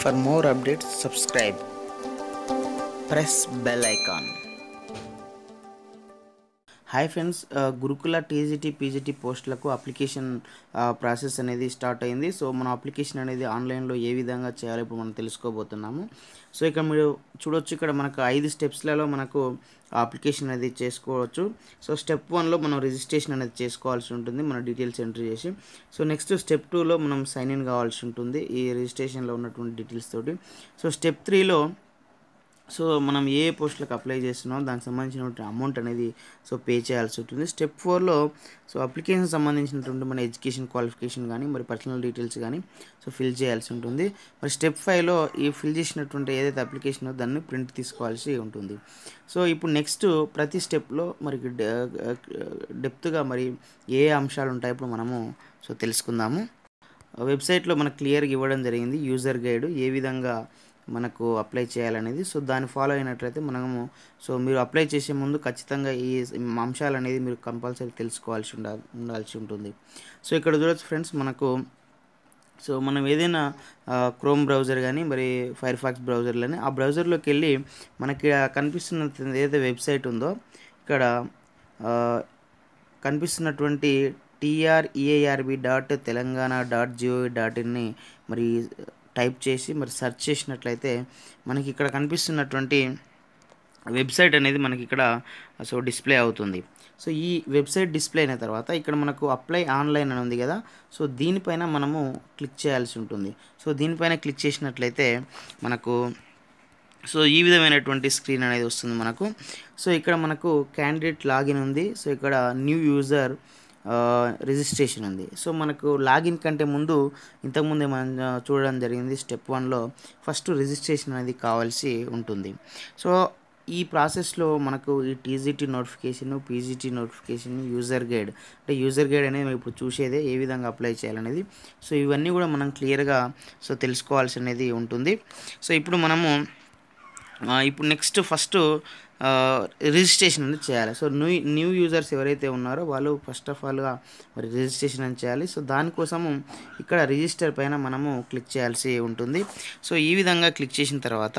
For more updates, subscribe. Press bell icon. Hi friends Gurukula TGT PGT పోస్టులకు application process అనేది start అయింది so మన application అనేది ఆన్లైన్లో ఏ విధంగా చేయాలో ఇప్పుడు మనం తెలుసుకోబోతున్నాము సో ఇక్కడ మీరు చూడొచ్చు ఇక్కడ మనకు ఐదు స్టెప్స్లలో మనకు అప్లికేషన్ అనేది చేసుకోవచ్చు సో స్టెప్ వన్లో మనం రిజిస్ట్రేషన్ అనేది చేసుకోవాల్సి ఉంటుంది మన డీటెయిల్స్ ఎంట్రీ చేసి సో నెక్స్ట్ స్టెప్ టూలో మనం సైన్ ఇన్ కావాల్సి ఉంటుంది ఈ రిజిస్ట్రేషన్లో ఉన్నటువంటి డీటెయిల్స్ తోటి సో స్టెప్ త్రీలో సో మనం ఏ పోస్టులకు అప్లై చేస్తున్నామో దానికి సంబంధించినటువంటి అమౌంట్ అనేది సో పే చేయాల్సి ఉంటుంది స్టెప్ ఫోర్లో సో అప్లికేషన్ సంబంధించినటువంటి మన ఎడ్యుకేషన్ క్వాలిఫికేషన్ కానీ మరి పర్సనల్ డీటెయిల్స్ కానీ సో ఫిల్ చేయాల్సి ఉంటుంది మరి స్టెప్ ఫైవ్లో ఈ ఫిల్ చేసినటువంటి ఏదైతే అప్లికేషన్ దాన్ని ప్రింట్ తీసుకోవాల్సి ఉంటుంది సో ఇప్పుడు నెక్స్ట్ ప్రతి స్టెప్లో మరి డెప్త్గా మరి ఏ అంశాలు ఉంటాయి ఇప్పుడు మనము సో తెలుసుకుందాము వెబ్సైట్లో మనకు క్లియర్గా ఇవ్వడం జరిగింది యూజర్ గైడ్ ఏ విధంగా మనకు అప్లై చేయాలనేది సో దాన్ని ఫాలో అయినట్లయితే మనము సో మీరు అప్లై చేసే ముందు ఖచ్చితంగా ఈ అంశాలు అనేది మీరు కంపల్సరీ తెలుసుకోవాల్సి ఉండ ఉండాల్సి ఉంటుంది సో ఇక్కడ చూడొచ్చు ఫ్రెండ్స్ మనకు సో మనం ఏదైనా క్రోమ్ బ్రౌజర్ కానీ మరి ఫైర్ ఫాక్స్ బ్రౌజర్లని ఆ బ్రౌజర్లోకి వెళ్ళి మనకి కనిపిస్తున్న ఏదైతే వెబ్సైట్ ఉందో ఇక్కడ కనిపిస్తున్నటువంటి TREARB dot Telangana dot GOV dot in మరి టైప్ చేసి మరి సెర్చ్ చేసినట్లయితే మనకి ఇక్కడ కనిపిస్తున్నటువంటి వెబ్సైట్ అనేది మనకి ఇక్కడ సో డిస్ప్లే అవుతుంది సో ఈ వెబ్సైట్ డిస్ప్లే అయిన తర్వాత ఇక్కడ మనకు అప్లై ఆన్లైన్ అని ఉంది కదా సో దీనిపైన మనము క్లిక్ చేయాల్సి ఉంటుంది సో దీనిపైన క్లిక్ చేసినట్లయితే మనకు సో ఈ విధమైనటువంటి స్క్రీన్ అనేది వస్తుంది మనకు సో ఇక్కడ మనకు క్యాండిడేట్ లాగిన్ ఉంది సో ఇక్కడ న్యూ యూజర్ రిజిస్ట్రేషన్ ఉంది సో మనకు లాగిన్ కంటే ముందు ఇంతకుముందే మనం చూడడం జరిగింది స్టెప్ వన్లో ఫస్ట్ రిజిస్ట్రేషన్ అనేది కావాల్సి ఉంటుంది సో ఈ ప్రాసెస్లో మనకు ఈ TGT notification PGT notification user guide అంటే యూజర్ గైడ్ అనేది ఇప్పుడు చూసేదే ఏ విధంగా అప్లై చేయాలనేది సో ఇవన్నీ కూడా మనం క్లియర్గా సో తెలుసుకోవాల్సి అనేది ఉంటుంది సో ఇప్పుడు మనము ఇప్పుడు నెక్స్ట్ ఫస్ట్ రిజిస్ట్రేషన్ అనేది చేయాలి సో న్యూ న్యూ యూజర్స్ ఎవరైతే ఉన్నారో వాళ్ళు ఫస్ట్ ఆఫ్ ఆల్గా మరి రిజిస్ట్రేషన్ అని చేయాలి సో దానికోసము ఇక్కడ రిజిస్టర్ పైన మనము క్లిక్ చేయాల్సి ఉంటుంది సో ఈ విధంగా క్లిక్ చేసిన తర్వాత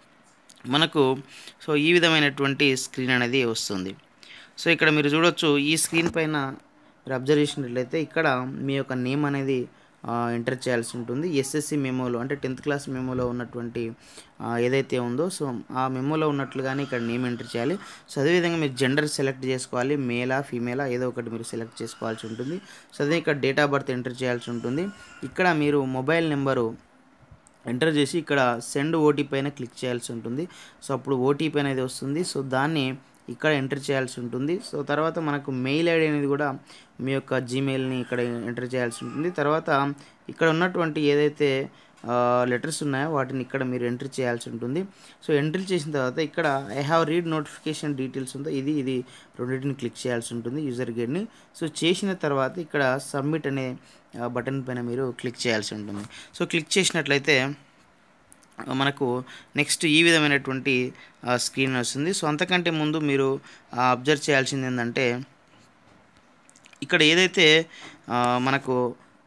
మనకు సో ఈ విధమైనటువంటి స్క్రీన్ అనేది వస్తుంది సో ఇక్కడ మీరు చూడొచ్చు ఈ స్క్రీన్ పైన మీరు అబ్జర్వ్ చేసినట్లయితే ఇక్కడ మీ యొక్క నేమ్ అనేది ఎంటర్ చేయాల్సి ఉంటుంది ఎస్ఎస్సి మెమోలో అంటే టెన్త్ క్లాస్ మెమోలో ఉన్నటువంటి ఏదైతే ఉందో సో ఆ మెమోలో ఉన్నట్లుగానే ఇక్కడ నేమ్ ఎంటర్ చేయాలి సో అదేవిధంగా మీరు జెండర్ సెలెక్ట్ చేసుకోవాలి మేలా ఫీమేలా ఏదో ఒకటి మీరు సెలెక్ట్ చేసుకోవాల్సి ఉంటుంది సో అదే ఇక్కడ డేట్ ఆఫ్ బర్త్ ఎంటర్ చేయాల్సి ఉంటుంది ఇక్కడ మీరు మొబైల్ నెంబరు ఎంటర్ చేసి ఇక్కడ సెండ్ ఓటీపీ పైన క్లిక్ చేయాల్సి ఉంటుంది సో అప్పుడు ఓటీపీ అనేది వస్తుంది సో దాన్ని ఇక్కడ ఎంటర్ చేయాల్సి ఉంటుంది సో తర్వాత మనకు మెయిల్ ఐడి అనేది కూడా మీ యొక్క జీమెయిల్ని ఇక్కడ ఎంటర్ చేయాల్సి ఉంటుంది తర్వాత ఇక్కడ ఉన్నటువంటి ఏదైతే లెటర్స్ ఉన్నాయో వాటిని ఇక్కడ మీరు ఎంట్రీ చేయాల్సి ఉంటుంది సో ఎంట్రీ చేసిన తర్వాత ఇక్కడ I have read notification details ఉందో ఇది ఇది రెండింటిని క్లిక్ చేయాల్సి ఉంటుంది యూజర్ గేడ్ని సో చేసిన తర్వాత ఇక్కడ సబ్మిట్ అనే బటన్ పైన మీరు క్లిక్ చేయాల్సి ఉంటుంది సో క్లిక్ చేసినట్లయితే మనకు నెక్స్ట్ ఈ విధమైనటువంటి స్క్రీన్ వస్తుంది సో అంతకంటే ముందు మీరు అబ్జర్వ్ చేయాల్సింది ఏంటంటే ఇక్కడ ఏదైతే మనకు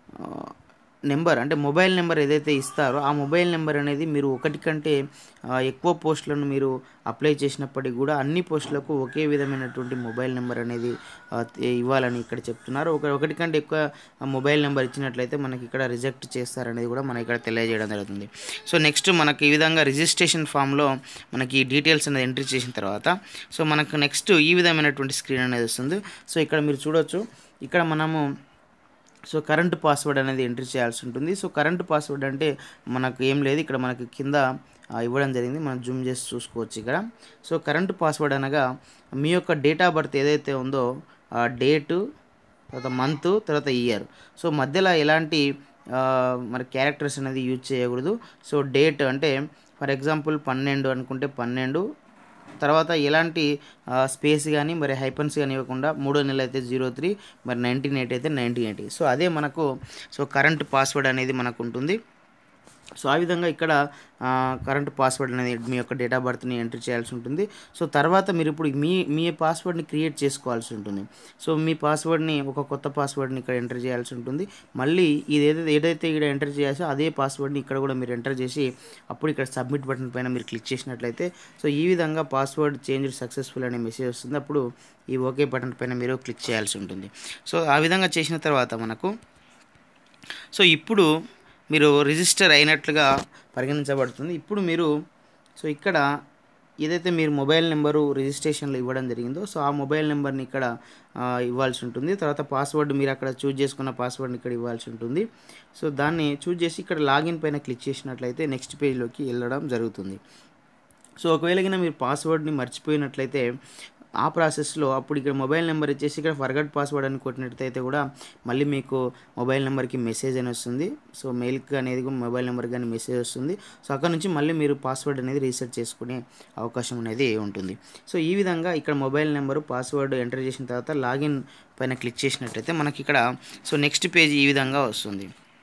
నెంబర్ అంటే మొబైల్ నెంబర్ ఏదైతే ఇస్తారో ఆ మొబైల్ నెంబర్ అనేది మీరు ఒకటి కంటే ఎక్కువ పోస్టులను మీరు అప్లై చేసినప్పటికీ కూడా అన్ని పోస్టులకు ఒకే విధమైనటువంటి మొబైల్ నెంబర్ అనేది ఇవ్వాలని ఇక్కడ చెప్తున్నారు ఒక ఒకటి కంటే ఎక్కువ మొబైల్ నెంబర్ ఇచ్చినట్లయితే మనకి ఇక్కడ రిజెక్ట్ చేస్తారనేది కూడా మనకి ఇక్కడ తెలియజేయడం జరుగుతుంది సో నెక్స్ట్ మనకి ఈ విధంగా రిజిస్ట్రేషన్ ఫామ్లో మనకి డీటెయిల్స్ అనేది ఎంట్రీ చేసిన తర్వాత సో మనకు నెక్స్ట్ ఈ విధమైనటువంటి స్క్రీన్ అనేది వస్తుంది సో ఇక్కడ మీరు చూడొచ్చు ఇక్కడ మనము సో కరెంట్ పాస్వర్డ్ అనేది ఎంట్రీ చేయాల్సి ఉంటుంది సో కరెంట్ పాస్వర్డ్ అంటే మనకు ఏం లేదు ఇక్కడ మనకి కింద ఇవ్వడం జరిగింది మనం జూమ్ చేసి చూసుకోవచ్చు ఇక్కడ సో కరెంట్ పాస్వర్డ్ అనగా మీ యొక్క డేట్ ఆఫ్ బర్త్ ఏదైతే ఉందో ఆ డేటు తర్వాత మంత్ తర్వాత ఇయర్ సో మధ్యలో ఎలాంటి మరి క్యారెక్టర్స్ అనేది యూజ్ చేయకూడదు సో డేట్ అంటే ఫర్ ఎగ్జాంపుల్ పన్నెండు అనుకుంటే పన్నెండు తర్వాత ఎలాంటి స్పేస్ కానీ మరి హైపన్స్ కానీ ఇవ్వకుండా మూడో నెల అయితే జీరో త్రీ మరి నైన్టీన్ ఎయిట్ అయితే నైన్టీన్ ఎయిటీ సో అదే మనకు సో కరెంట్ పాస్వర్డ్ అనేది మనకు ఉంటుంది సో ఆ విధంగా ఇక్కడ కరెంట్ పాస్వర్డ్ అనేది మీ యొక్క డేట్ ఆఫ్ బర్త్ని ఎంటర్ చేయాల్సి ఉంటుంది సో తర్వాత మీరు ఇప్పుడు మీ మీ పాస్వర్డ్ని క్రియేట్ చేసుకోవాల్సి ఉంటుంది సో మీ పాస్వర్డ్ని ఒక కొత్త పాస్వర్డ్ని ఇక్కడ ఎంటర్ చేయాల్సి ఉంటుంది మళ్ళీ ఇది ఏదైతే ఏదైతే ఇక్కడ ఎంటర్ చేయాల్సో అదే పాస్వర్డ్ని ఇక్కడ కూడా మీరు ఎంటర్ చేసి అప్పుడు ఇక్కడ సబ్మిట్ బటన్ పైన మీరు క్లిక్ చేసినట్లయితే సో ఈ విధంగా పాస్వర్డ్ చేంజ్ సక్సెస్ఫుల్ అనే మెసేజ్ వస్తుంది అప్పుడు ఈ ఓకే బటన్ పైన మీరు క్లిక్ చేయాల్సి ఉంటుంది సో ఆ విధంగా చేసిన తర్వాత మనకు సో ఇప్పుడు మీరు రిజిస్టర్ అయినట్లుగా పరిగణించబడుతుంది ఇప్పుడు మీరు సో ఇక్కడ ఏదైతే మీరు మొబైల్ నెంబరు రిజిస్ట్రేషన్లో ఇవ్వడం జరిగిందో సో ఆ మొబైల్ నెంబర్ని ఇక్కడ ఆ, ఇవ్వాల్సి ఉంటుంది తర్వాత పాస్వర్డ్ మీరు అక్కడ చూజ్ చేసుకున్న పాస్వర్డ్ని ఇక్కడ ఇవ్వాల్సి ఉంటుంది సో దాన్ని చూజ్ చేసి ఇక్కడ లాగిన్ పైన క్లిక్ చేసినట్లయితే నెక్స్ట్ పేజ్లోకి వెళ్ళడం జరుగుతుంది సో ఒకవేళ కింద మీరు పాస్వర్డ్ని మర్చిపోయినట్లయితే ఆ ప్రాసెస్లో అప్పుడు ఇక్కడ మొబైల్ నెంబర్ ఇచ్చేసి ఇక్కడ ఫర్గట్ పాస్వర్డ్ అని కొట్టినట్లయితే కూడా మళ్ళీ మీకు మొబైల్ నెంబర్కి మెసేజ్ అని వస్తుంది సో మెయిల్కి అనేది కూడా మొబైల్ నెంబర్కి కానీ మెసేజ్ వస్తుంది సో అక్కడ నుంచి మళ్ళీ మీరు పాస్వర్డ్ అనేది రీసెట్ చేసుకునే అవకాశం అనేది ఉంటుంది సో ఈ విధంగా ఇక్కడ మొబైల్ నెంబరు పాస్వర్డ్ ఎంటర్ చేసిన తర్వాత లాగిన్ పైన క్లిక్ చేసినట్లయితే మనకి ఇక్కడ సో నెక్స్ట్ పేజ్ ఈ విధంగా వస్తుంది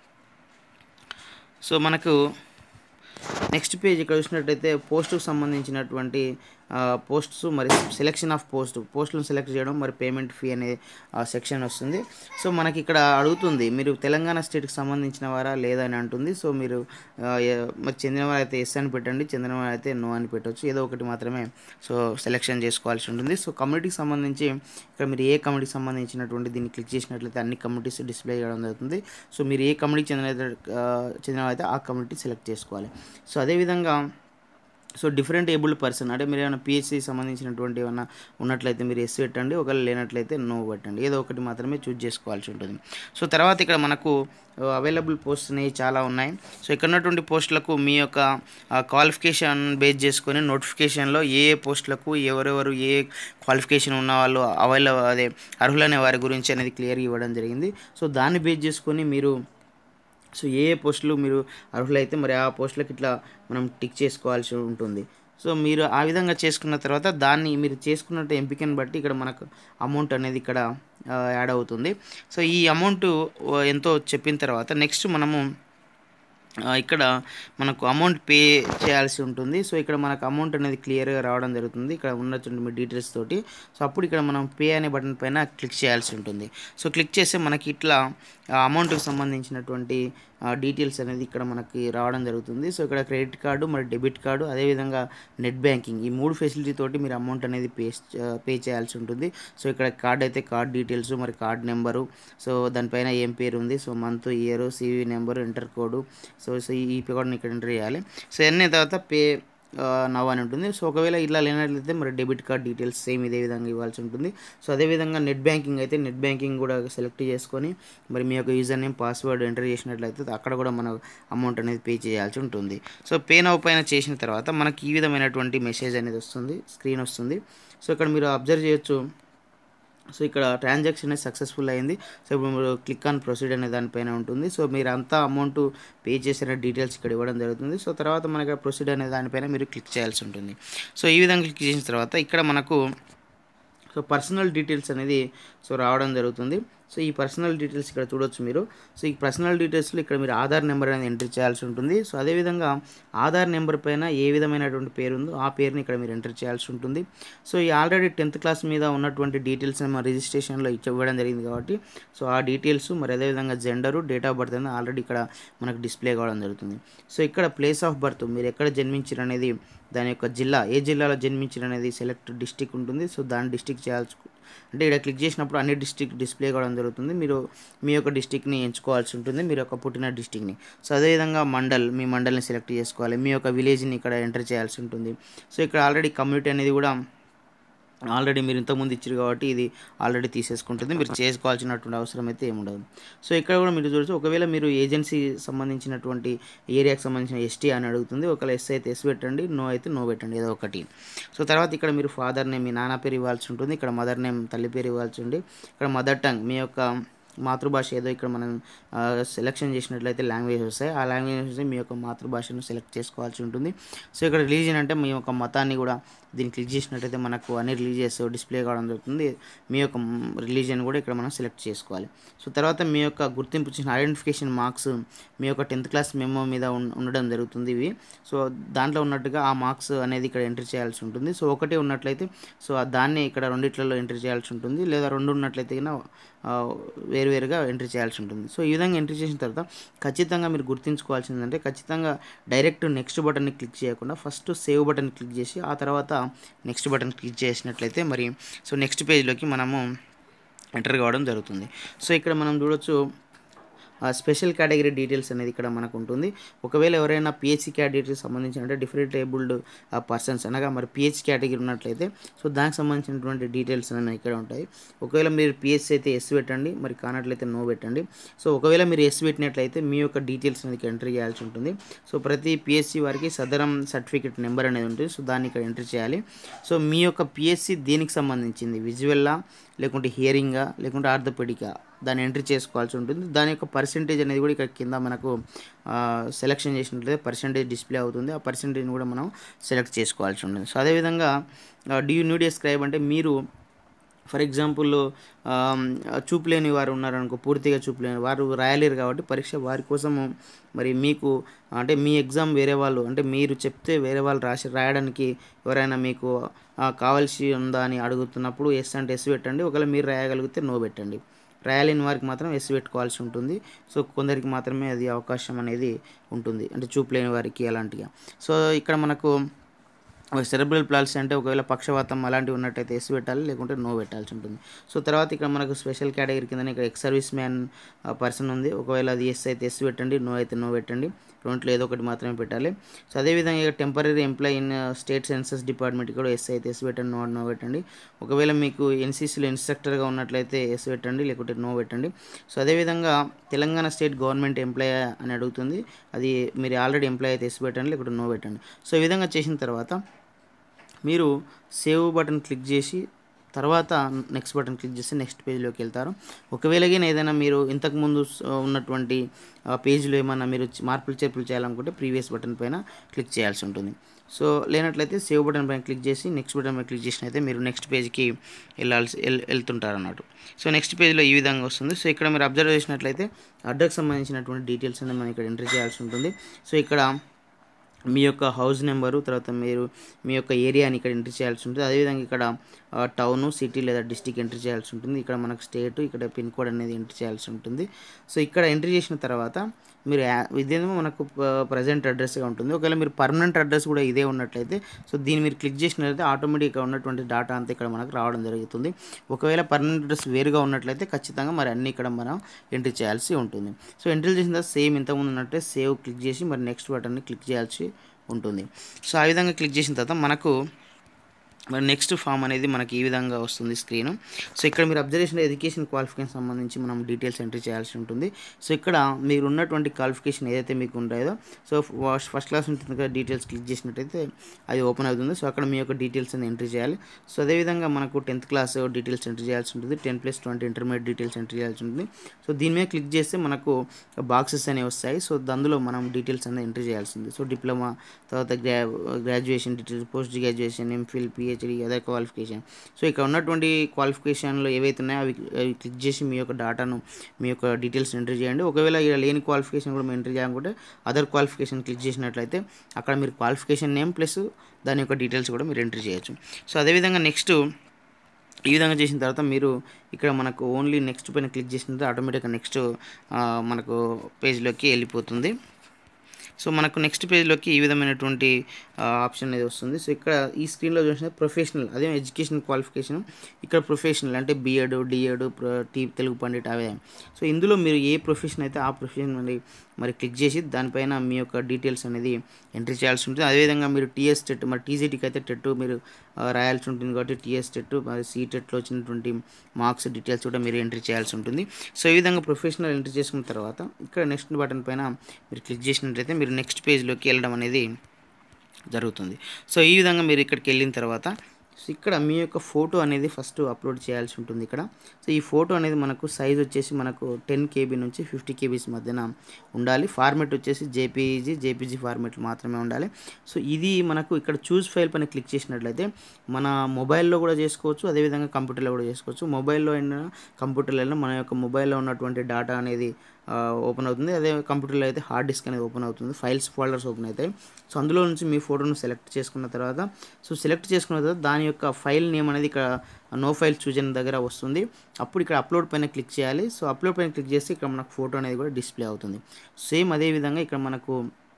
సో మనకు నెక్స్ట్ పేజ్ ఇక్కడ చూసినట్టయితే పోస్టుకు సంబంధించినటువంటి పోస్ట్స్ మరి సెలెక్షన్ ఆఫ్ పోస్ట్ పోస్టులను సెలెక్ట్ చేయడం మరి పేమెంట్ ఫీ అనే సెక్షన్ వస్తుంది సో మనకి ఇక్కడ అడుగుతుంది మీరు తెలంగాణ స్టేట్కి సంబంధించిన వారా లేదా అని అంటుంది సో మీరు ఆ, ఏ- మరి చెందిన వారు అయితే ఎస్ అని పెట్టండి చెందిన వారు అయితే నో అని పెట్టవచ్చు ఏదో ఒకటి మాత్రమే సో సెలెక్షన్ చేసుకోవాల్సి ఉంటుంది సో కమ్యూనిటీకి సంబంధించి ఇక్కడ మీరు ఏ కమ్యూనిటీకి సంబంధించినటువంటి దీన్ని క్లిక్ చేసినట్లయితే అన్ని కమ్యూనిటీస్ డిస్ప్లే చేయడం జరుగుతుంది సో మీరు ఏ కమ్యూనిటీకి చెందిన చెందిన అయితే ఆ కమ్యూనిటీ సెలెక్ట్ చేసుకోవాలి సో అదేవిధంగా సో డిఫరెంట్ ఏబుల్డ్ పర్సన్ అంటే మీరు ఏమైనా పిహెచ్సి సంబంధించినటువంటి ఏమైనా ఉన్నట్లయితే మీరు ఎస్ పెట్టండి ఒకవేళ లేనట్లయితే నో పెట్టండి ఏదో ఒకటి మాత్రమే చూజ్ చేసుకోవాల్సి ఉంటుంది సో తర్వాత ఇక్కడ మనకు అవైలబుల్ పోస్ట్స్ అనేవి చాలా ఉన్నాయి సో ఇక్కడ ఉన్నటువంటి పోస్టులకు మీ యొక్క క్వాలిఫికేషన్ బేస్ చేసుకొని నోటిఫికేషన్లో ఏ ఏ పోస్టులకు ఎవరెవరు ఏ క్వాలిఫికేషన్ ఉన్న వాళ్ళు అవైలబుల్ అదే అర్హులనే వారి గురించి అనేది క్లియర్గా ఇవ్వడం జరిగింది సో దాన్ని బేస్ చేసుకొని మీరు సో ఏ ఏ పోస్టులు మీరు అర్హులైతే మరి ఆ పోస్టులకు ఇట్లా మనం టిక్ చేసుకోవాల్సి ఉంటుంది సో మీరు ఆ విధంగా చేసుకున్న తర్వాత దాన్ని మీరు చేసుకున్నట్టు ఎంపికను బట్టి ఇక్కడ మనకు అమౌంట్ అనేది ఇక్కడ ఆ, యాడ్ అవుతుంది సో ఈ అమౌంట్ ఎంతో చెప్పిన తర్వాత నెక్స్ట్ మనము ఆ, ఇక్కడ మనకు అమౌంట్ పే చేయాల్సి ఉంటుంది సో ఇక్కడ మనకు అమౌంట్ అనేది క్లియర్గా రావడం జరుగుతుంది ఇక్కడ ఉన్నటువంటి మీ డీటెయిల్స్ తోటి సో అప్పుడు ఇక్కడ మనం పే అనే బటన్ పైన క్లిక్ చేయాల్సి ఉంటుంది సో క్లిక్ చేస్తే మనకి ఇట్లా ఆ అమౌంట్కి సంబంధించినటువంటి డీటెయిల్స్ అనేది ఇక్కడ మనకి రావడం జరుగుతుంది సో ఇక్కడ క్రెడిట్ కార్డు మరి డెబిట్ కార్డు అదేవిధంగా నెట్ బ్యాంకింగ్ ఈ మూడు ఫెసిలిటీ తోటి మీరు అమౌంట్ అనేది పే పే చేయాల్సి ఉంటుంది సో ఇక్కడ కార్డ్ అయితే కార్డ్ డీటెయిల్స్ మరి కార్డ్ నెంబరు సో దానిపైన ఏం పేరు ఉంది so month year CV number enter code so so ఈ కోడ్ని ఇక్కడ ఎంటర్ చేయాలి సో అన్నీ తర్వాత పే నవ్ అని ఉంటుంది సో ఒకవేళ ఇలా లేనట్లయితే మరి డెబిట్ కార్డ్ డీటెయిల్స్ సేమ్ ఇదే విధంగా ఇవ్వాల్సి ఉంటుంది సో అదేవిధంగా నెట్ బ్యాంకింగ్ అయితే నెట్ బ్యాంకింగ్ కూడా సెలెక్ట్ చేసుకొని మరి మీ యొక్క యూజర్ నేమ్ పాస్వర్డ్ ఎంటర్ చేసినట్లయితే అక్కడ కూడా మన అమౌంట్ అనేది పే చేయాల్సి ఉంటుంది సో పే నవ్ పైన చేసిన తర్వాత మనకి ఈ విధమైనటువంటి మెసేజ్ అనేది వస్తుంది స్క్రీన్ వస్తుంది సో ఇక్కడ మీరు అబ్జర్వ్ చేయొచ్చు సో ఇక్కడ ట్రాన్సాక్షన్ అనేది సక్సెస్ఫుల్ అయింది సో ఇప్పుడు మీరు క్లిక్ ఆన్ ప్రొసీడ్ అనే దానిపైన ఉంటుంది సో మీరు అంతా అమౌంట్ పే చేసిన డీటెయిల్స్ ఇక్కడ ఇవ్వడం జరుగుతుంది సో తర్వాత మనకి ప్రొసీడ్ అనే దానిపైన మీరు క్లిక్ చేయాల్సి ఉంటుంది సో ఈ విధంగా క్లిక్ చేసిన తర్వాత ఇక్కడ మనకు సో పర్సనల్ డీటెయిల్స్ అనేది సో రావడం జరుగుతుంది సో ఈ పర్సనల్ డీటెయిల్స్ ఇక్కడ చూడొచ్చు మీరు సో ఈ పర్సనల్ డీటెయిల్స్లో ఇక్కడ మీరు ఆధార్ నెంబర్ అనేది ఎంటర్ చేయాల్సి ఉంటుంది సో అదేవిధంగా ఆధార్ నెంబర్ పైన ఏ విధమైనటువంటి పేరు ఉందో ఆ పేరుని ఇక్కడ మీరు ఎంటర్ చేయాల్సి ఉంటుంది సో ఈ ఆల్రెడీ టెన్త్ క్లాస్ మీద ఉన్నటువంటి డీటెయిల్స్ మన రిజిస్ట్రేషన్లో ఇచ్చి ఇవ్వడం జరిగింది కాబట్టి సో ఆ డీటెయిల్స్ మరి అదేవిధంగా జెండరు డేట్ ఆఫ్ బర్త్ అనేది ఆల్రెడీ ఇక్కడ మనకు డిస్ప్లే కావడం జరుగుతుంది సో ఇక్కడ ప్లేస్ ఆఫ్ బర్త్ మీరు ఎక్కడ జన్మించారు అనేది దాని యొక్క జిల్లా ఏ జిల్లాలో జన్మించారు అనేది సెలెక్ట్ డిస్టిక్ ఉంటుంది సో దాని డిస్టిక్ చేయాల్సి అంటే ఇక్కడ క్లిక్ చేసినప్పుడు అన్ని డిస్టిక్ డిస్ప్లే కావడం జరుగుతుంది మీరు మీ యొక్క డిస్టిక్ని ఎంచుకోవాల్సి ఉంటుంది మీరు యొక్క పుట్టిన డిస్టిక్ని సో అదేవిధంగా మండల్ మీ మండల్ని సెలెక్ట్ చేసుకోవాలి మీ యొక్క విలేజ్ని ఇక్కడ ఎంటర్ చేయాల్సి ఉంటుంది సో ఇక్కడ ఆల్రెడీ కమ్యూనిటీ అనేది కూడా ఆల్రెడీ మీరు ఇంతకుముందు ఇచ్చారు కాబట్టి ఇది ఆల్రెడీ తీసేసుకుంటుంది మీరు చేసుకోవాల్సినటువంటి అవసరం అయితే ఏముండదు సో ఇక్కడ కూడా మీరు చూడొచ్చు ఒకవేళ మీరు ఏజెన్సీ సంబంధించినటువంటి ఏరియాకి సంబంధించిన ఎస్టీ అని అడుగుతుంది ఒకవేళ ఎస్ అయితే ఎస్ పెట్టండి నో అయితే నో పెట్టండి ఏదో ఒకటి సో తర్వాత ఇక్కడ మీరు ఫాదర్ నేమ్ మీ నాన్న పేరు ఇవ్వాల్సి ఉంటుంది ఇక్కడ మదర్ నేమ్ తల్లి పేరు ఇవ్వాల్సి ఉంది ఇక్కడ మదర్ టంగ్ మీ యొక్క మాతృభాష ఏదో ఇక్కడ మనం సెలెక్షన్ చేసినట్లయితే లాంగ్వేజ్ వస్తాయి ఆ లాంగ్వేజ్ మీ యొక్క మాతృభాషను సెలెక్ట్ చేసుకోవాల్సి ఉంటుంది సో ఇక్కడ రిలీజన్ అంటే మీ యొక్క మతాన్ని కూడా దీన్ని క్లిక్ చేసినట్టయితే మనకు అన్ని రిలీజియస్ డిస్ప్లే కావడం జరుగుతుంది మీ యొక్క రిలీజియన్ కూడా ఇక్కడ మనం సెలెక్ట్ చేసుకోవాలి సో తర్వాత మీ యొక్క గుర్తింపు చిన్న ఐడెంటిఫికేషన్ మార్క్స్ మీ యొక్క టెన్త్ క్లాస్ మెమో మీద ఉన్- ఉండడం జరుగుతుంది ఇవి సో దాంట్లో ఉన్నట్టుగా ఆ మార్క్స్ అనేది ఇక్కడ ఎంట్రీ చేయాల్సి ఉంటుంది సో ఒకటే ఉన్నట్లయితే సో ఆ దాన్ని ఇక్కడ రెండిట్లలో ఎంట్రీ చేయాల్సి ఉంటుంది లేదా రెండు ఉన్నట్లయితే కన్నా ఆ, వేరువేరుగా ఎంట్రీ చేయాల్సి ఉంటుంది సో ఈ విధంగా ఎంట్రీ చేసిన తర్వాత ఖచ్చితంగా మీరు గుర్తుంచుకోవాల్సిందంటే ఖచ్చితంగా డైరెక్ట్ నెక్స్ట్ బటన్ని క్లిక్ చేయకుండా ఫస్ట్ సేవ్ బటన్ క్లిక్ చేసి ఆ తర్వాత నెక్స్ట్ బటన్ క్లిక్ చేసినట్లయితే మరి సో నెక్స్ట్ పేజ్లోకి మనము ఎంటర్ కావడం జరుగుతుంది సో ఇక్కడ మనం చూడొచ్చు ఆ స్పెషల్ కేటగిరీ డీటెయిల్స్ అనేది ఇక్కడ మనకు ఉంటుంది ఒకవేళ ఎవరైనా పిహెచ్ కేటగిరీకి సంబంధించిన అంటే డిఫరెంట్ ఏబుల్డ్ పర్సన్స్ అనగా మరి పిహెచ్ కేటగిరీ ఉన్నట్లయితే సో దానికి సంబంధించినటువంటి డీటెయిల్స్ అనేవి ఇక్కడ ఉంటాయి ఒకవేళ మీరు పిహెచ్ అయితే ఎస్ పెట్టండి మరి కానట్లయితే నో పెట్టండి సో ఒకవేళ మీరు ఎస్ పెట్టినట్లయితే మీ యొక్క డీటెయిల్స్ అనేది ఇక్కడ ఎంట్రీ చేయాల్సి ఉంటుంది సో ప్రతి పిఎస్సి వారికి సదరం సర్టిఫికేట్ నెంబర్ అనేది ఉంటుంది సో దాన్ని ఇక్కడ ఎంట్రీ చేయాలి సో మీ యొక్క పిఎస్సి దేనికి సంబంధించింది విజువల్లా లేకుంటే హియరింగా లేకుంటే ఆర్థోపెడికా దాన్ని ఎంట్రీ చేసుకోవాల్సి ఉంటుంది దాని యొక్క పర్సంటేజ్ అనేది కూడా ఇక్కడ కింద మనకు సెలెక్షన్ చేసినట్లయితే పర్సంటేజ్ డిస్ప్లే అవుతుంది ఆ పర్సంటేజ్ని కూడా మనం సెలెక్ట్ చేసుకోవాల్సి ఉంటుంది సో అదేవిధంగా డీ యూ నీడ్ స్క్రైబ్ అంటే మీరు ఫర్ ఎగ్జాంపుల్ చూపు లేని వారు ఉన్నారనుకో పూర్తిగా చూపు లేని వారు రాయలేరు కాబట్టి పరీక్ష వారి కోసము మరి మీకు అంటే మీ ఎగ్జామ్ వేరే వాళ్ళు అంటే మీరు చెప్తే వేరే వాళ్ళు రాసి రాయడానికి ఎవరైనా మీకు ఆ, కావాల్సి ఉందా అని అడుగుతున్నప్పుడు ఎస్ అంటే ఎస్ పెట్టండి ఒకవేళ మీరు రాయగలిగితే నో పెట్టండి రాయలేని వారికి మాత్రం ఎస్ పెట్టుకోవాల్సి ఉంటుంది సో కొందరికి మాత్రమే అది అవకాశం అనేది ఉంటుంది అంటే చూపు లేని వారికి అలాంటిగా సో ఇక్కడ మనకు సెరబ్రల్ ప్లాల్సీ అంటే ఒకవేళ పక్షవాతం అలాంటివి ఉన్నట్టయితే ఎస్ పెట్టాలి లేకుంటే నో పెట్టాల్సి ఉంటుంది సో తర్వాత ఇక్కడ మనకు స్పెషల్ కేటగిరీ కింద ఇక్కడ ఎక్స్ సర్వీస్ మ్యాన్ పర్సన్ ఉంది ఒకవేళ అది ఎస్ అయితే ఎస్ పెట్టండి నో అయితే నో పెట్టండి రెంట్లో ఏదో ఒకటి మాత్రమే పెట్టాలి సో అదేవిధంగా ఇక్కడ temporary employee in state census department కూడా ఎస్ అయితే ఎస్ పెట్టండి నో నో పెట్టండి ఒకవేళ మీకు ఎన్సీసీలో ఇన్స్ట్రక్టర్గా ఉన్నట్లయితే ఎస్ పెట్టండి లేకుంటే నో పెట్టండి సో అదేవిధంగా తెలంగాణ స్టేట్ గవర్నమెంట్ ఎంప్లాయ్ అని అడుగుతుంది అది మీరు ఆల్రెడీ ఎంప్లాయ్ అయితే ఎస్ పెట్టండి లేకుంటే నో పెట్టండి సో ఈ విధంగా చేసిన తర్వాత మీరు సేవ్ బటన్ క్లిక్ చేసి తర్వాత నెక్స్ట్ బటన్ క్లిక్ చేసి నెక్స్ట్ పేజ్లోకి వెళ్తారు ఒకవేళ గిన ఏదైనా మీరు ఇంతకుముందు స- ఉన్నటువంటి ఆ, పేజ్లో ఏమైనా మీరు చ- మార్పులు చేర్పులు చేయాలనుకుంటే ప్రీవియస్ బటన్ పైన క్లిక్ చేయాల్సి ఉంటుంది సో లేనట్లయితే సేవ్ బటన్ పైన క్లిక్ చేసి నెక్స్ట్ బటన్ పైన క్లిక్ చేసినైతే మీరు నెక్స్ట్ పేజ్కి వెళ్ళాల్సి వెళ్ వెళ్తుంటారు అన్నట్టు సో నెక్స్ట్ పేజ్లో ఈ విధంగా వస్తుంది సో ఇక్కడ మీరు అబ్జర్వ్ చేసినట్లయితే అడ్రస్కి సంబంధించినటువంటి డీటెయిల్స్ అనేది మనం ఇక్కడ ఎంటర్ చేయాల్సి ఉంటుంది సో ఇక్కడ మీ యొక్క హౌస్ నెంబరు తర్వాత మీరు మీ యొక్క ఏరియాని ఇక్కడ ఎంటర్ చేయాల్సి ఉంటుంది అదేవిధంగా ఇక్కడ టౌన్ సిటీ లేదా డిస్టిక్ ఎంటర్ చేయాల్సి ఉంటుంది ఇక్కడ మనకు స్టేట్ ఇక్కడ పిన్ కోడ్ అనేది ఎంటర్ చేయాల్సి ఉంటుంది సో ఇక్కడ ఎంటర్ చేసిన తర్వాత మీరు యా- ఇదేమో మనకు ప్రజెంట్ అడ్రస్గా ఉంటుంది ఒకవేళ మీరు పర్మనెంట్ అడ్రస్ కూడా ఇదే ఉన్నట్లయితే సో దీన్ని మీరు క్లిక్ చేసినట్లయితే ఆటోమేటిక్గా ఉన్నటువంటి డేటా అంతా ఇక్కడ మనకు రావడం జరుగుతుంది ఒకవేళ పర్మనెంట్ అడ్రస్ వేరుగా ఉన్నట్లయితే ఖచ్చితంగా మరి అన్నీ ఇక్కడ మనం ఎంట్రీ చేయాల్సి ఉంటుంది సో ఎంట్రీ చేసిన తర్వాత సేమ్ ఇంతకుముందు ఉన్నట్టే సేవ్ క్లిక్ చేసి మరి నెక్స్ట్ బటన్ని క్లిక్ చేయాల్సి ఉంటుంది సో ఆ విధంగా క్లిక్ చేసిన తర్వాత మనకు మరి నెక్స్ట్ ఫామ్ అనేది మనకి ఈ విధంగా వస్తుంది స్క్రీన్ సో ఇక్కడ మీరు అబ్జర్వేషన్ ఎడ్యుకేషన్ క్వాలిఫికేషన్ సంబంధించి మనం డీటెయిల్స్ ఎంట్రీ చేయాల్సి ఉంటుంది సో ఇక్కడ మీరు ఉన్నటువంటి క్వాలిఫికేషన్ ఏదైతే మీకు ఉంటాయో సో ఫస్ట్ క్లాస్ ఉంటుంది కదా డీటెయిల్స్ క్లిక్ చేసినట్టయితే అది ఓపెన్ అవుతుంది సో అక్కడ మీ యొక్క డీటెయిల్స్ అనేది ఎంట్రీ చేయాలి సో అదేవిధంగా మనకు టెన్త్ క్లాస్ డీటెయిల్స్ ఎంట్రీ చేయాల్సి ఉంటుంది ten plus twenty intermediate details entry చేయాల్సి ఉంటుంది సో దీని మీద క్లిక్ చేస్తే మనకు బాక్సెస్ అనేవి వస్తాయి సో అందులో మనం డీటెయిల్స్ అనేది ఎంట్రీ చేయాల్సింది సో డిప్లొమా తర్వాత గ్రా graduation details post graduation MPhil PhD other qualification so ఇక్కడ ఉన్నటువంటి క్వాలిఫికేషన్లో ఏవైతే ఉన్నాయో అవి అవి క్లిక్ చేసి మీ యొక్క డేటాను మీ యొక్క డీటెయిల్స్ ఎంట్రీ చేయండి ఒకవేళ ఇక్కడ లేని క్వాలిఫికేషన్ కూడా మీరు ఎంట్రీ చేయాలనుకుంటే అదర్ క్వాలిఫికేషన్ క్లిక్ చేసినట్లయితే అక్కడ మీరు క్వాలిఫికేషన్ నేమ్ ప్లస్ దాని యొక్క డీటెయిల్స్ కూడా మీరు ఎంట్రీ చేయొచ్చు సో అదేవిధంగా నెక్స్ట్ ఈ విధంగా చేసిన తర్వాత మీరు ఇక్కడ మనకు ఓన్లీ నెక్స్ట్ పైన క్లిక్ చేసిన తర్వాత ఆటోమేటిక్గా నెక్స్ట్ మనకు పేజ్లోకి వెళ్ళిపోతుంది సో మనకు నెక్స్ట్ పేజ్లోకి ఈ విధమైనటువంటి ఆప్షన్ అనేది వస్తుంది సో ఇక్కడ ఈ స్క్రీన్లో చూసిన ప్రొఫెషనల్ అదే ఎడ్యుకేషన్ క్వాలిఫికేషన్ ఇక్కడ ప్రొఫెషనల్ అంటే BEd DEd T Telugu Pandit అవే సో ఇందులో మీరు ఏ ప్రొఫెషన్ అయితే ఆ ప్రొఫెషన్ మరి మరి క్లిక్ చేసి దానిపైన మీ యొక్క డీటెయిల్స్ అనేది ఎంట్రీ చేయాల్సి ఉంటుంది అదేవిధంగా మీరు టీఎస్ టెట్ మరి టీజీటీకి అయితే టెట్ మీరు ఆ, రాయాల్సి ఉంటుంది కాబట్టి టీఎస్ టెట్ మరి సీ టెట్లో వచ్చినటువంటి మార్క్స్ డీటెయిల్స్ కూడా మీరు ఎంట్రీ చేయాల్సి ఉంటుంది సో ఈ విధంగా ప్రొఫెషనల్ ఎంట్రీ చేసుకున్న తర్వాత ఇక్కడ నెక్స్ట్ బటన్ పైన మీరు క్లిక్ చేసినట్లయితే మీరు నెక్స్ట్ పేజ్లోకి వెళ్ళడం అనేది జరుగుతుంది సో ఈ విధంగా మీరు ఇక్కడికి వెళ్ళిన తర్వాత సో ఇక్కడ మీ యొక్క ఫోటో అనేది ఫస్ట్ అప్లోడ్ చేయాల్సి ఉంటుంది ఇక్కడ సో ఈ ఫోటో అనేది మనకు సైజ్ వచ్చేసి మనకు టెన్ కేబీ నుంచి ఫిఫ్టీ కేబీస్ మధ్యన ఉండాలి ఫార్మెట్ వచ్చేసి జేపీజీ జేపీజీ ఫార్మెట్ మాత్రమే ఉండాలి సో ఇది మనకు ఇక్కడ చూస్ ఫైల్ పైన క్లిక్ చేసినట్లయితే మన మొబైల్లో కూడా చేసుకోవచ్చు అదేవిధంగా కంప్యూటర్లో కూడా చేసుకోవచ్చు మొబైల్లో అయినా కంప్యూటర్లో అయినా మన యొక్క మొబైల్లో ఉన్నటువంటి డేటా అనేది ఓపెన్ అవుతుంది అదే కంప్యూటర్లో అయితే హార్డ్ డిస్క్ అనేది ఓపెన్ అవుతుంది ఫైల్స్ ఫోల్డర్స్ ఓపెన్ అవుతాయి సో అందులో నుంచి మీ ఫోటోను సెలెక్ట్ చేసుకున్న తర్వాత సో సెలెక్ట్ చేసుకున్న తర్వాత దాని యొక్క ఫైల్ నేమ్ అనేది ఇక్కడ నో ఫైల్ సూచన దగ్గర వస్తుంది అప్పుడు ఇక్కడ అప్లోడ్ పైన క్లిక్ చేయాలి సో అప్లోడ్ పైన క్లిక్ చేస్తే ఇక్కడ మనకు ఫోటో అనేది కూడా డిస్ప్లే అవుతుంది సేమ్ అదే విధంగా ఇక్కడ మనకు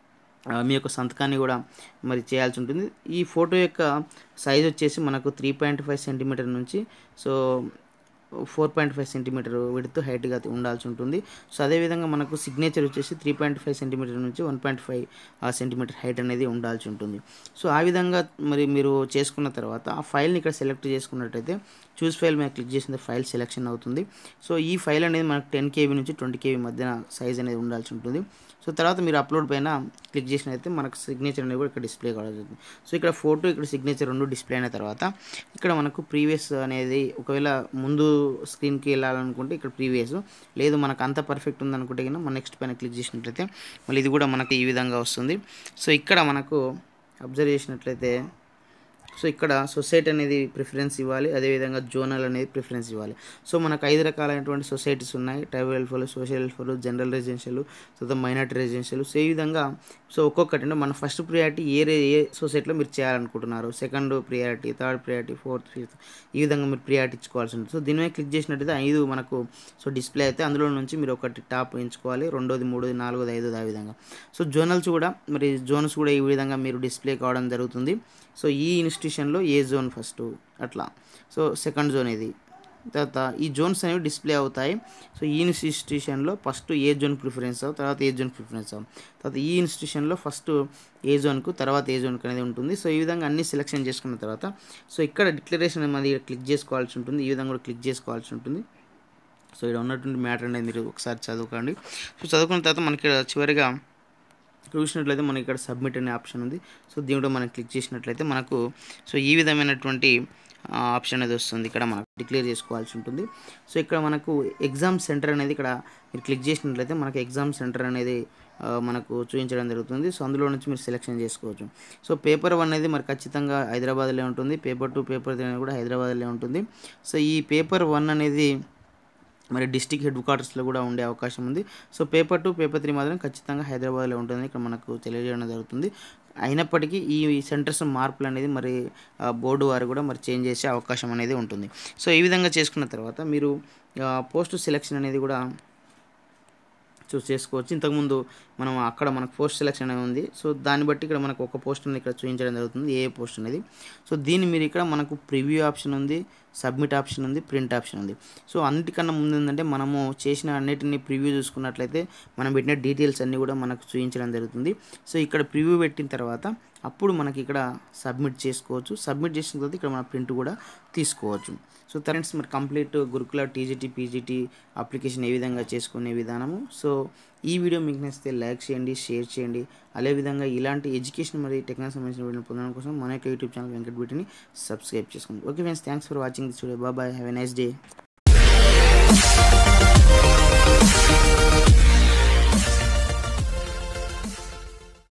మీ యొక్క సంతకాన్ని కూడా మరి చేయాల్సి ఉంటుంది ఈ ఫోటో యొక్క సైజ్ వచ్చేసి మనకు త్రీ పాయింట్ ఫైవ్ సెంటీమీటర్ నుంచి so four point five centimetre విడుతూ హైట్గా ఉండాల్సి ఉంటుంది సో అదేవిధంగా మనకు సిగ్నేచర్ వచ్చేసి త్రీ పాయింట్ ఫైవ్ సెంటీమీటర్ నుంచి one point five centimetre height అనేది ఉండాల్సి ఉంటుంది సో ఆ విధంగా మరి మీరు చేసుకున్న తర్వాత ఆ ఫైల్ని ఇక్కడ సెలెక్ట్ చేసుకున్నట్టయితే చూస్ ఫైల్ మీద క్లిక్ చేసిన ఫైల్ సెలెక్షన్ అవుతుంది సో ఈ ఫైల్ అనేది మనకు టెన్ కేబీ నుంచి ట్వంటీ కేబీ మధ్యన సైజ్ అనేది ఉండాల్సి ఉంటుంది సో తర్వాత మీరు అప్లోడ్ పైన క్లిక్ చేసినైతే మనకు సిగ్నేచర్ అనేది కూడా ఇక్కడ డిస్ప్లే కావాలి సో ఇక్కడ ఫోటో ఇక్కడ సిగ్నేచర్ రెండు డిస్ప్లే అయిన తర్వాత ఇక్కడ మనకు ప్రీవియస్ అనేది ఒకవేళ ముందు స్క్రీన్కి వెళ్ళాలనుకుంటే ఇక్కడ ప్రీవియస్ లేదు మనకు అంత పర్ఫెక్ట్ ఉందనుకుంటే కన్నా మన నెక్స్ట్ పైన క్లిక్ చేసినట్లయితే మళ్ళీ ఇది కూడా మనకి ఈ విధంగా వస్తుంది సో ఇక్కడ మనకు అబ్జర్వ్ చేసినట్లయితే సో ఇక్కడ సొసైటీ అనేది ప్రిఫరెన్స్ ఇవ్వాలి అదేవిధంగా జోనల్ అనేది ప్రిఫరెన్స్ ఇవ్వాలి సో మనకు ఐదు రకాలైనటువంటి సొసైటీస్ ఉన్నాయి tribal welfare social welfare general residential తర్వాత మైనార్టీ రెసిడెన్షియల్ సో ఈ విధంగా సో ఒక్కొక్కటి అంటే మన ఫస్ట్ ప్రియారిటీ ఏ ఏ సొసైటీలో మీరు చేయాలనుకుంటున్నారు second priority third priority fourth fifth ఈ విధంగా మీరు ప్రియారిటీ ఇచ్చుకోవాల్సి ఉంటుంది సో దీని మీద క్లిక్ చేసినట్టయితే ఐదు మనకు సో డిస్ప్లే అయితే అందులో నుంచి మీరు ఒకటి టాప్ ఎంచుకోవాలి రెండోది మూడోది నాలుగోది ఐదోది ఆ విధంగా సో జోనల్స్ కూడా మరి జోన్స్ కూడా ఈ విధంగా మీరు డిస్ప్లే కావడం జరుగుతుంది సో ఈ ఇన్స్టిట్యూషన్లో ఏ జోన్ ఫస్ట్ అట్లా సో సెకండ్ జోన్ ఇది తర్వాత ఈ జోన్స్ అనేవి డిస్ప్లే అవుతాయి సో ఈ ఇన్స్టిట్యూషన్లో ఫస్ట్ ఏ జోన్ ప్రిఫరెన్స్ తర్వాత ఏ జోన్ ప్రిఫరెన్స్ తర్వాత ఈ ఇన్స్టిట్యూషన్లో ఫస్ట్ ఏ జోన్కు తర్వాత ఏ జోన్కి అనేది ఉంటుంది సో ఈ విధంగా అన్ని సెలెక్షన్ చేసుకున్న తర్వాత సో ఇక్కడ డిక్లరేషన్ అనేది క్లిక్ చేసుకోవాల్సి ఉంటుంది ఈ విధంగా కూడా క్లిక్ చేసుకోవాల్సి ఉంటుంది సో ఇక్కడ ఉన్నటువంటి మ్యాటర్ అనేది మీరు ఒకసారి చదువుకోండి సో చదువుకున్న తర్వాత మనకి చివరిగా చూసినట్లయితే మనకి ఇక్కడ సబ్మిట్ అనే ఆప్షన్ ఉంది సో దీంట్లో మనం క్లిక్ చేసినట్లయితే మనకు సో ఈ విధమైనటువంటి ఆప్షన్ అనేది వస్తుంది ఇక్కడ మనకు డిక్లేర్ చేసుకోవాల్సి ఉంటుంది సో ఇక్కడ మనకు ఎగ్జామ్ సెంటర్ అనేది ఇక్కడ మీరు క్లిక్ చేసినట్లయితే మనకు ఎగ్జామ్ సెంటర్ అనేది మనకు చూపించడం జరుగుతుంది సో అందులో నుంచి మీరు సెలెక్షన్ చేసుకోవచ్చు సో పేపర్ వన్ అనేది మరి ఖచ్చితంగా హైదరాబాద్లో ఉంటుంది పేపర్ టూ పేపర్ త్రీ అనేది కూడా హైదరాబాద్లో ఉంటుంది సో ఈ పేపర్ వన్ అనేది మరి డిస్టిక్ హెడ్ క్వార్టర్స్లో కూడా ఉండే అవకాశం ఉంది so paper two paper three మాత్రం ఖచ్చితంగా హైదరాబాద్లో ఉంటుంది ఇక్కడ మనకు తెలియజేయడం జరుగుతుంది అయినప్పటికీ ఈ సెంటర్స్ మార్పులు అనేది మరి బోర్డు వారు కూడా మరి చేంజ్ చేసే అవకాశం అనేది ఉంటుంది సో ఈ విధంగా చేసుకున్న తర్వాత మీరు పోస్ట్ సెలెక్షన్ అనేది కూడా చూస్ చేసుకోవచ్చు ఇంతకుముందు మనం అక్కడ మనకు పోస్ట్ సెలెక్షన్ అనేది ఉంది సో దాన్ని బట్టి ఇక్కడ మనకు ఒక పోస్ట్ అనేది ఇక్కడ చూపించడం జరుగుతుంది ఏ పోస్ట్ అనేది సో దీన్ని మీరు ఇక్కడ మనకు ప్రివ్యూ ఆప్షన్ ఉంది సబ్మిట్ ఆప్షన్ ఉంది ప్రింట్ ఆప్షన్ ఉంది సో అన్నిటికన్నా ముందు ఏంటంటే మనము చేసిన అన్నిటిని ప్రివ్యూ చూసుకున్నట్లయితే మనం పెట్టిన డీటెయిల్స్ అన్నీ కూడా మనకు చూపించడం జరుగుతుంది సో ఇక్కడ ప్రివ్యూ పెట్టిన తర్వాత అప్పుడు మనకి ఇక్కడ సబ్మిట్ చేసుకోవచ్చు సబ్మిట్ చేసిన తర్వాత ఇక్కడ మన ప్రింట్ కూడా తీసుకోవచ్చు సో ఫ్రెండ్స్ మరి complete Gurukula TGT PGT application ఏ విధంగా చేసుకునే విధానము సో ఈ వీడియో మీకు నచ్చితే లైక్ చేయండి షేర్ చేయండి అదేవిధంగా ఇలాంటి ఎడ్యుకేషన్ మరియు టెక్నాలజీ సంబంధించిన వీడియో పొందడం కోసం మన యొక్క యూట్యూబ్ ఛానల్ వెంకట్ బీటీని సబ్స్క్రైబ్ చేసుకోండి okay friends thanks for watching this video bye have a nice day